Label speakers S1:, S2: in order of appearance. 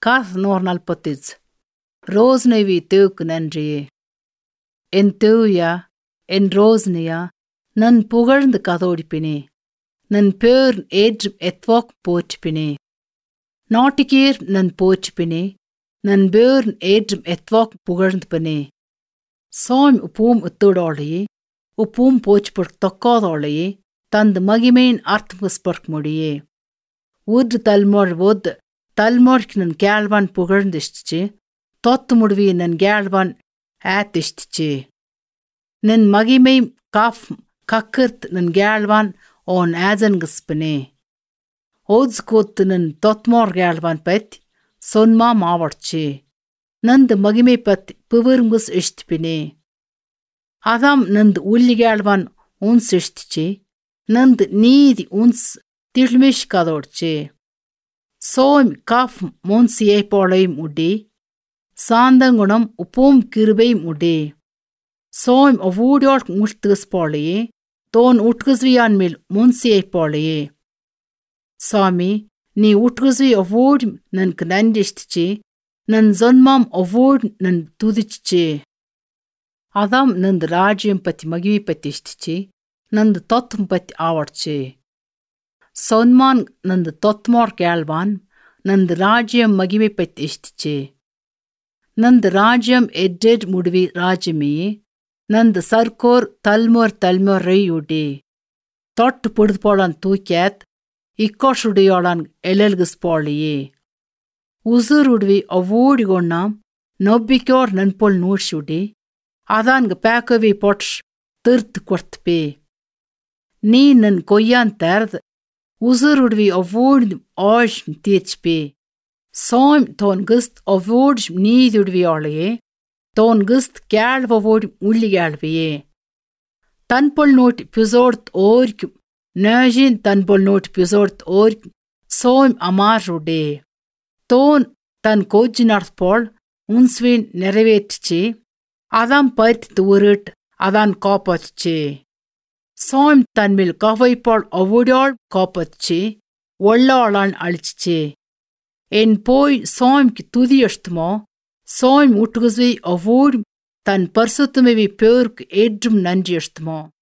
S1: cos நோர் நல்பத்திச் ரோஸ்னைவி தேவுக்கு நன்றியே என் தேவையா என் ரோஸ்னையா நன் புகழ்ந்து கதோடிப்பினே நன் பேர் ஏற்றும் எத்வாக் போற்றிப்பினே நாட்டிக்கேர் நன் போற்றிப்பினே நன் பேர் ஏற்றும் எத்வாக் புகழ்ந்து பினே சாமி உப்பூம் இத்தோடாளையே உப்பூம் போச்சுப்பட் தொக்காதாளையே தந்து மகிமையின் அர்த்தம் முடியே ஊர்து தல்மோர் ஓத் தல்மோர்க்கு நன் கேழ்வான் புகழ்ந்திஷ்டிச்சு தொத்து முடிவி நன் கேழ்வான் ஆத்திஷ்டிச்சு நின் மகிமை காஃப் கக்கர்த் நன் கேழ்வான் ஓன் ஆஜன்கிஸ்பினே ஓத்ஸ் கோத்து நின் தொத்மோர் கேழ்வான் பத்தி சொன்மா மாவட்சி நந்து மகிமை பத்தி பிவருங்குஸ் இஷ்டிப்பினே அதாம் நந்து உள்ளி கேழ்வான் உன்ஸ் இஷ்டிச்சு நந்து நீதி உன்ஸ் திழ்மிஷ் கதோಡ್ಚೆ சோம் காஃப் மோன்சியை போலையும் உடி சாந்தங்குணம் உப்போம் கிருபையும் உடி சோம் ஒவ்வூடியோட் முஷ்துகஸ் போலையே தோன் உட்குஸ்வியான் மேல் முன்சியை போலையே சாமி நீ உட்குஸ்வி ஒவ்வூடி நன்கு நன்றிஷ்டிச்சு நன் ஜொன்மாம் ஒவ்வூடி நன் துதிச்சிச்சு அதாம் நந்து ராஜ்யம் பத்தி மகிமை பத்தி இஷ்டிச்சு ನಂದು ತೊತ್ ಪತ್ತಿ ಆವಡ್ಚೆ ಸೊನ್ಮಾನ್ ನಂದು ತೊತ್ಮೋರ್ ಕ್ಯಾಳ್ವಾನ್ ನಂದು ರಾಜ್ಯಂ ಮಗಿಮೆ ಪತ್ತಿ ಇಷ್ಟಿಚೆ ನಂದು ರಾಜ್ಯಂ ಎಡ್ಡೆಡ್ ಮುಡ್ವಿ ರಾಜ್ಯಮೆಯೇ ನಂದು ಸರ್ಕೋರ್ ತಲ್ಮೋರ್ ತಲ್ಮೋರ್ ರೈಯುಡಿ ತೊಟ್ಟು ಪುಡ್ದು ಪೋಳನ್ ತೂಕ್ಯಾತ್ ಇಕ್ಕೋಶುಡಿಯೋಳನ್ ಎಲೆಲ್ಗಿಸ್ಪೋಳಿಯೇ ಉಸುರುಡ್ವಿ ಅವೂಡಿಗೊಂಡಾಂ ನೊಬ್ಬಿಕ್ಯೋರ್ ನನ್ಪೊಳ್ ನೂಡ್ಶುಡಿ ಅದಾನ್ಗ ಪ್ಯಾಕವಿ ಪೊಟ್ಶ್ ತಿರ್ತ್ ಕೊಡ್ತ್ಪೇ ನೀ ನನ್ ಕೊಯ್ಯಾನ್ ತರ್ದ್ ಉಸುರುಡ್ವಿ ಅವೂಡ್ ಆಶ್ ತೀಚ್ಪೇ ಸೋಮ್ ತೋನ್ ಗಸ್ತ್ ಅವೂಡ್ ನೀದುಡ್ವಿ ಆಳೆಯೇ ತೋನ್ ಗಸ್ತ್ ಕ್ಯಾಳ್ ಅವೂಡ್ ಉಳ್ಳಿಗ್ಯಾಳ್ವೆಯೇ ತನ್ಪೊಳ್ ನೋಟ್ ಪಿಸೋಡ್ತ್ ಓರ್ಕ್ ನಜಿನ್ ತನ್ಪೊಳ್ ನೋಟ್ ಪಿಸೋಡ್ತ್ ಓರ್ಕ್ ಸೋಮ್ ಅಮಾರುಡೆ ತೋನ್ தன் கோஜி நடப்போல் உன்ஸ்வீன் நிறைவேற்றிச்சு அதான் பருத்தி தூரிட் அதான் காப்பாச்சு சாம் தன்மேல் கவைப்பாள் அவுடாள் காப்பாச்சு ஒள்ளாளான் அழிச்சிச்சு என் போய் சாம்க்கு துதி எஷ்துமோ சாம் உட்டுகுசி அவோடு தன் பரிசுத்தமைவி பேருக்கு ஏற்றும் நன்றி எஷ்துமோ